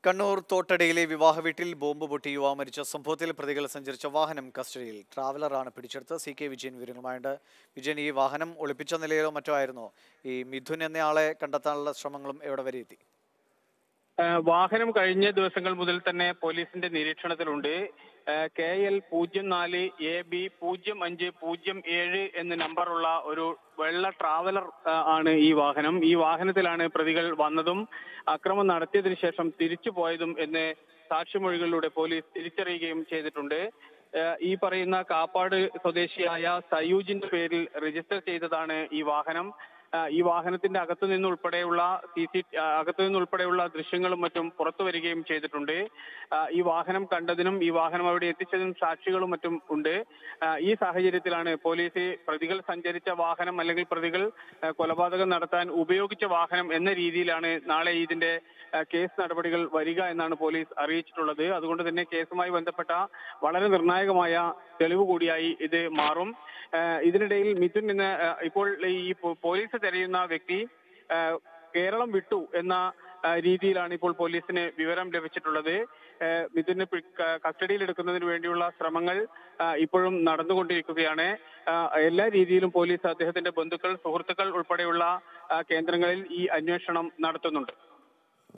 കണ്ണൂർ തോട്ടടയിലെ വിവാഹ വീട്ടിൽ ബോംബ് പൊട്ടി യുവാവ് മരിച്ച സംഭവത്തിൽ പ്രതികൾ സഞ്ചരിച്ച വാഹനം കസ്റ്റഡിയിൽ ട്രാവലറാണ് പിടിച്ചെടുത്ത് സി കെ വിജയൻ വിവരങ്ങളുമായുണ്ട് വിജയൻ ഈ വാഹനം ഒളിപ്പിച്ച നിലയിലോ മറ്റോ ആയിരുന്നോ ഈ മിഥുൻ എന്നയാളെ കണ്ടെത്താനുള്ള ശ്രമങ്ങളും എവിടെ വരെ എത്തി ഏഹ് വാഹനം കഴിഞ്ഞ ദിവസങ്ങൾ മുതൽ തന്നെ പോലീസിന്റെ നിരീക്ഷണത്തിലുണ്ട് ഏഹ് കെ എൽ പൂജ്യം നാല് എ ബി പൂജ്യം അഞ്ച് പൂജ്യം ഏഴ് എന്ന നമ്പറുള്ള ഒരു വെള്ള ട്രാവലർ ഏഹ് ആണ് ഈ വാഹനം ഈ വാഹനത്തിലാണ് പ്രതികൾ വന്നതും അക്രമം നടത്തിയതിനു ശേഷം തിരിച്ചു പോയതും എന്ന് സാക്ഷിമൊഴികളിലൂടെ പോലീസ് തിരിച്ചറിയുകയും ചെയ്തിട്ടുണ്ട് ഏഹ് ഈ പറയുന്ന കാപ്പാട് സ്വദേശിയായ സയൂജിന്റെ പേരിൽ രജിസ്റ്റർ ചെയ്തതാണ് ഈ വാഹനം ആഹ് ഈ വാഹനത്തിന്റെ അകത്തു നിന്നുൾപ്പെടെയുള്ള സി സി അകത്തു നിന്നുൾപ്പെടെയുള്ള ദൃശ്യങ്ങളും മറ്റും പുറത്തു വരികയും ചെയ്തിട്ടുണ്ട് ആഹ് ഈ വാഹനം കണ്ടതിനും ഈ വാഹനം അവിടെ എത്തിച്ചതിനും സാക്ഷികളും മറ്റും ഉണ്ട് ആഹ് ഈ സാഹചര്യത്തിലാണ് പോലീസ് പ്രതികൾ സഞ്ചരിച്ച വാഹനം അല്ലെങ്കിൽ പ്രതികൾ ആഹ് കൊലപാതകം നടത്താൻ ഉപയോഗിച്ച വാഹനം എന്ന രീതിയിലാണ് നാളെ ഇതിന്റെ ആഹ് കേസ് നടപടികൾ വരിക എന്നാണ് പോലീസ് അറിയിച്ചിട്ടുള്ളത് അതുകൊണ്ട് തന്നെ കേസുമായി ബന്ധപ്പെട്ട വളരെ നിർണായകമായ തെളിവ് കൂടിയായി ഇത് മാറും ആഹ് ഇതിനിടയിൽ മിഥുൻ എന്ന ആഹ് ഇപ്പോൾ ഈ പോ- പോലീസ് തെരയുന്ന വ്യക്തി ആഹ് കേരളം വിട്ടു എന്ന ആഹ് രീതിയിലാണ് ഇപ്പോൾ പോലീസിന് വിവരം ലഭിച്ചിട്ടുള്ളത് ആഹ് മിഥുനെ പി- ക- കസ്റ്റഡിയിൽ എടുക്കുന്നതിന് വേണ്ടിയുള്ള ശ്രമങ്ങൾ ആഹ് ഇപ്പോഴും നടന്നുകൊണ്ടിരിക്കുകയാണ് ആഹ് എല്ലാ രീതിയിലും പോലീസ് അദ്ദേഹത്തിന്റെ ബന്ധുക്കൾ സുഹൃത്തുക്കൾ ഉൾപ്പെടെയുള്ള ആഹ് കേന്ദ്രങ്ങളിൽ ഈ അന്വേഷണം നടത്തുന്നുണ്ട്